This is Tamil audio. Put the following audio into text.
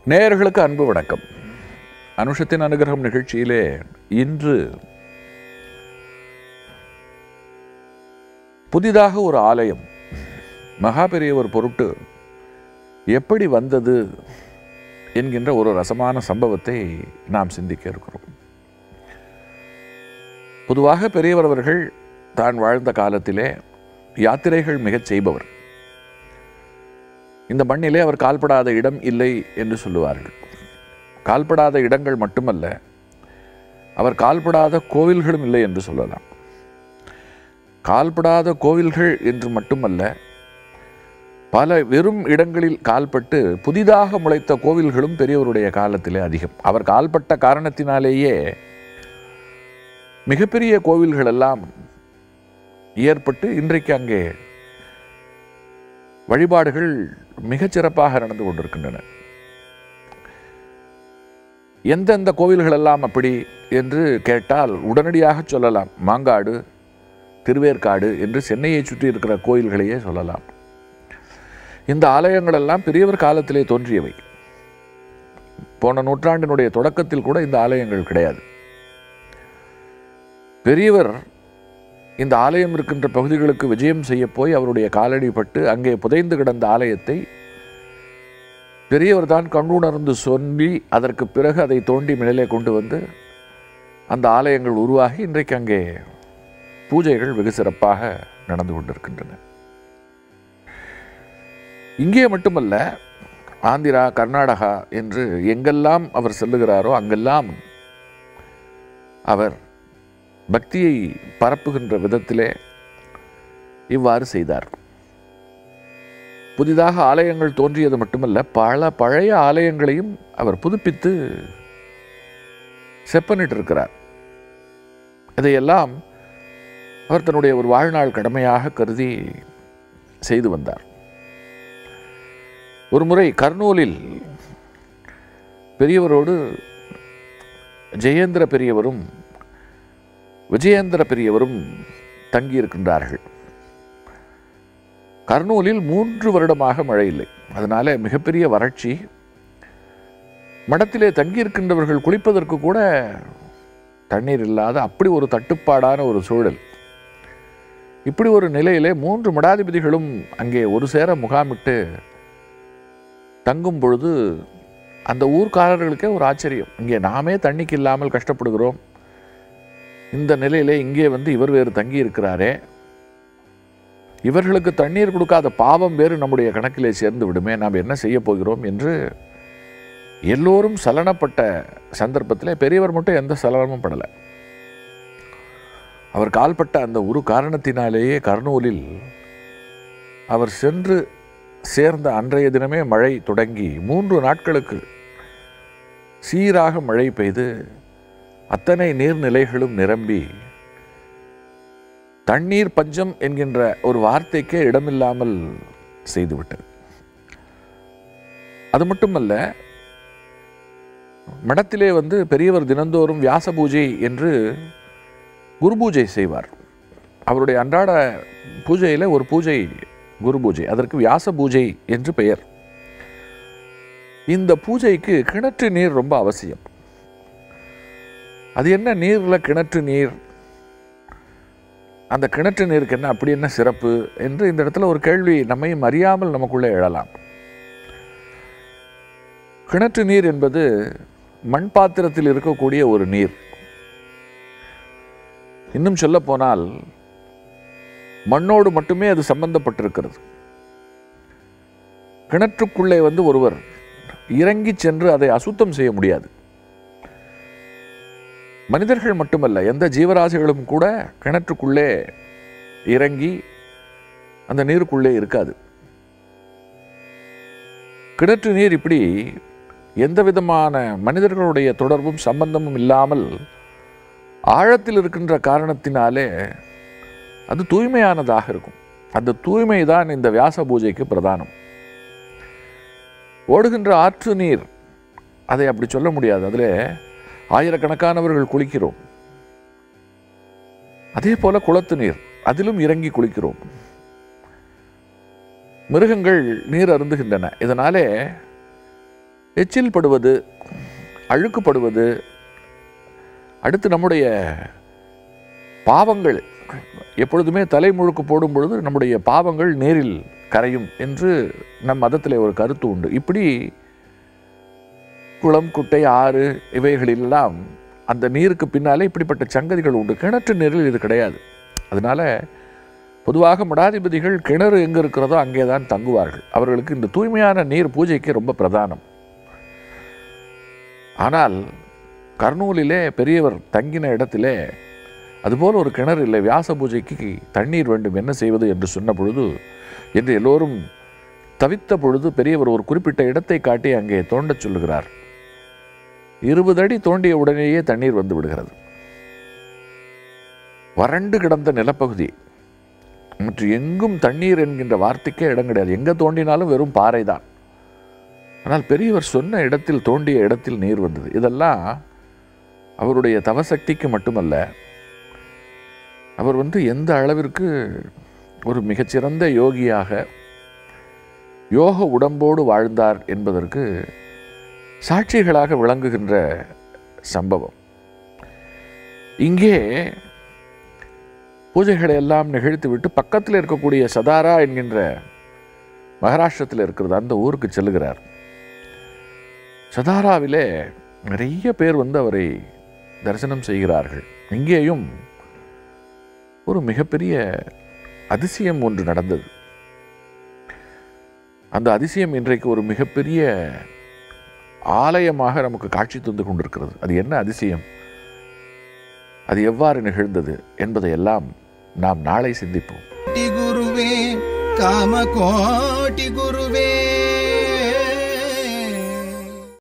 நேயர்களுக்கு அன்பு வணக்கம் அனுஷத்தின் அனுகிரகம் நிகழ்ச்சியிலே இன்று புதிதாக ஒரு ஆலயம் மகா பெரியவர் பொருட்டு எப்படி வந்தது என்கின்ற ஒரு ரசமான சம்பவத்தை நாம் சிந்திக்க இருக்கிறோம் பொதுவாக பெரியவர் அவர்கள் தான் வாழ்ந்த காலத்திலே யாத்திரைகள் மிகச் செய்பவர் இந்த மண்ணிலே அவர் கால்படாத இடம் இல்லை என்று சொல்லுவார்கள் கால்படாத இடங்கள் மட்டுமல்ல அவர் கால்படாத கோவில்களும் இல்லை என்று சொல்லலாம் கால்படாத கோவில்கள் என்று மட்டுமல்ல பல வெறும் இடங்களில் கால்பட்டு புதிதாக முளைத்த கோவில்களும் பெரியவருடைய காலத்திலே அதிகம் அவர் கால்பட்ட காரணத்தினாலேயே மிகப்பெரிய கோவில்கள் எல்லாம் ஏற்பட்டு இன்றைக்கு அங்கே வழிபாடுகள் மிகச் சிறப்பாக நடந்து கொண்டிருக்கின்றன எந்தெந்த கோவில்கள் எல்லாம் அப்படி என்று கேட்டால் உடனடியாக சொல்லலாம் மாங்காடு திருவேற்காடு என்று சென்னையை சுற்றி இருக்கிற கோயில்களையே சொல்லலாம் இந்த ஆலயங்கள் எல்லாம் பெரியவர் காலத்திலே தோன்றியவை போன நூற்றாண்டினுடைய தொடக்கத்தில் கூட இந்த ஆலயங்கள் கிடையாது பெரியவர் இந்த ஆலயம் இருக்கின்ற பகுதிகளுக்கு விஜயம் செய்ய போய் அவருடைய காலடி பட்டு அங்கே புதைந்து கிடந்த ஆலயத்தை பெரியவர் தான் கண்டுணர்ந்து சொல்லி அதற்கு பிறகு அதை தோண்டி மேலே கொண்டு வந்து அந்த ஆலயங்கள் உருவாகி இன்றைக்கு அங்கே பூஜைகள் வெகு சிறப்பாக நடந்து கொண்டிருக்கின்றன இங்கே மட்டுமல்ல ஆந்திரா கர்நாடகா என்று எங்கெல்லாம் அவர் செல்லுகிறாரோ அங்கெல்லாம் அவர் பக்தியை பரப்புகின்ற விதத்திலே இவ்வாறு செய்தார் புதிதாக ஆலயங்கள் தோன்றியது மட்டுமல்ல பல பழைய ஆலயங்களையும் அவர் புதுப்பித்து செப்பனிட்டு இருக்கிறார் இதையெல்லாம் அவர் தன்னுடைய ஒரு வாழ்நாள் கடமையாக கருதி செய்து வந்தார் ஒரு முறை கர்னூலில் பெரியவரோடு ஜெயேந்திர பெரியவரும் விஜயேந்திர பெரியவரும் தங்கியிருக்கின்றார்கள் கர்னூலில் மூன்று வருடமாக மழை இல்லை அதனால மிகப்பெரிய வறட்சி மடத்திலே தங்கியிருக்கின்றவர்கள் குளிப்பதற்கு கூட தண்ணீர் இல்லாத அப்படி ஒரு தட்டுப்பாடான ஒரு சூழல் இப்படி ஒரு நிலையிலே மூன்று மடாதிபதிகளும் அங்கே ஒரு சேர முகாமிட்டு தங்கும் பொழுது அந்த ஊர்க்காரர்களுக்கே ஒரு ஆச்சரியம் இங்கே நாமே தண்ணிக்கு இல்லாமல் கஷ்டப்படுகிறோம் இந்த நிலையிலே இங்கே வந்து இவர் வேறு தங்கி இருக்கிறாரே இவர்களுக்கு தண்ணீர் கொடுக்காத பாவம் வேறு நம்முடைய கணக்கிலே சேர்ந்து விடுமே நாம் என்ன செய்ய போகிறோம் என்று எல்லோரும் சலனப்பட்ட சந்தர்ப்பத்தில் பெரியவர் மட்டும் எந்த சலனமும் படலை அவர் கால்பட்ட அந்த ஒரு காரணத்தினாலேயே கர்னூலில் அவர் சென்று சேர்ந்த அன்றைய தினமே மழை தொடங்கி மூன்று நாட்களுக்கு சீராக மழை பெய்து அத்தனை நீர்நிலைகளும் நிரம்பி தண்ணீர் பஞ்சம் என்கின்ற ஒரு வார்த்தைக்கே இடமில்லாமல் செய்துவிட்டது அது மட்டுமல்ல மடத்திலே வந்து பெரியவர் தினந்தோறும் வியாச பூஜை என்று குரு பூஜை செய்வார் அவருடைய அன்றாட பூஜையில் ஒரு பூஜை குரு பூஜை அதற்கு வியாச பூஜை என்று பெயர் இந்த பூஜைக்கு கிணற்று நீர் ரொம்ப அவசியம் அது என்ன நீரில் கிணற்று நீர் அந்த கிணற்று நீருக்கு என்ன அப்படி என்ன சிறப்பு என்று இந்த இடத்துல ஒரு கேள்வி நம்மையும் அறியாமல் நமக்குள்ளே எழலாம் கிணற்று நீர் என்பது மண் பாத்திரத்தில் இருக்கக்கூடிய ஒரு நீர் இன்னும் சொல்ல போனால் மண்ணோடு மட்டுமே அது சம்பந்தப்பட்டிருக்கிறது கிணற்றுக்குள்ளே வந்து ஒருவர் இறங்கி சென்று அதை அசுத்தம் செய்ய முடியாது மனிதர்கள் மட்டுமல்ல எந்த ஜீவராசிகளும் கூட கிணற்றுக்குள்ளே இறங்கி அந்த நீருக்குள்ளே இருக்காது கிணற்று நீர் இப்படி எந்த விதமான மனிதர்களுடைய தொடர்பும் சம்பந்தமும் இல்லாமல் ஆழத்தில் இருக்கின்ற காரணத்தினாலே அது தூய்மையானதாக இருக்கும் அந்த தூய்மை தான் இந்த வியாச பூஜைக்கு பிரதானம் ஓடுகின்ற ஆற்று நீர் அதை அப்படி சொல்ல முடியாது அதில் ஆயிரக்கணக்கானவர்கள் குளிக்கிறோம் அதே போல குளத்து நீர் அதிலும் இறங்கி குளிக்கிறோம் மிருகங்கள் நீர் அருந்துகின்றன இதனாலே எச்சில் படுவது அழுக்குப்படுவது அடுத்து நம்முடைய பாவங்கள் எப்பொழுதுமே தலை முழுக்கு போடும் பொழுது நம்முடைய பாவங்கள் நேரில் கரையும் என்று நம் மதத்தில் ஒரு கருத்து உண்டு இப்படி குளம் குட்டை ஆறு இவைகளெல்லாம் அந்த நீருக்கு பின்னாலே இப்படிப்பட்ட சங்கதிகள் உண்டு கிணற்று நீரில் இது கிடையாது அதனால பொதுவாக மடாதிபதிகள் கிணறு எங்கே இருக்கிறதோ அங்கே தான் தங்குவார்கள் அவர்களுக்கு இந்த தூய்மையான நீர் பூஜைக்கு ரொம்ப பிரதானம் ஆனால் கர்னூலிலே பெரியவர் தங்கின இடத்திலே அதுபோல் ஒரு கிணறு இல்லை வியாச பூஜைக்கு தண்ணீர் வேண்டும் என்ன செய்வது என்று சொன்ன பொழுது என்று எல்லோரும் தவித்த பொழுது பெரியவர் ஒரு குறிப்பிட்ட இடத்தை காட்டி அங்கே தோண்டச் சொல்லுகிறார் இருபது அடி தோண்டிய உடனேயே தண்ணீர் வந்து விடுகிறது வறண்டு கிடந்த நிலப்பகுதி மற்ற எங்கும் தண்ணீர் என்கின்ற வார்த்தைக்கே இடம் கிடையாது எங்கே தோண்டினாலும் வெறும் பாறை தான் ஆனால் பெரியவர் சொன்ன இடத்தில் தோண்டிய இடத்தில் நீர் வந்தது இதெல்லாம் அவருடைய தவசக்திக்கு மட்டுமல்ல அவர் வந்து எந்த அளவிற்கு ஒரு மிகச்சிறந்த யோகியாக யோக உடம்போடு வாழ்ந்தார் என்பதற்கு சாட்சிகளாக விளங்குகின்ற சம்பவம் இங்கே பூஜைகளை எல்லாம் நிகழ்த்திவிட்டு பக்கத்தில் இருக்கக்கூடிய சதாரா என்கின்ற மகாராஷ்டிரத்தில் இருக்கிறது அந்த ஊருக்கு செல்லுகிறார் சதாராவிலே நிறைய பேர் வந்து அவரை தரிசனம் செய்கிறார்கள் இங்கேயும் ஒரு மிகப்பெரிய அதிசயம் ஒன்று நடந்தது அந்த அதிசயம் இன்றைக்கு ஒரு மிகப்பெரிய ஆலயமாக நமக்கு காட்சி தந்து கொண்டிருக்கிறது அது என்ன அதிசயம் அது எவ்வாறு நிகழ்ந்தது என்பதை எல்லாம் நாம் நாளை சிந்திப்போம் ಕೋಟಿ ಗುರುವೇ ಕಾಮ ಕೋಟಿ ಗುರುವೇ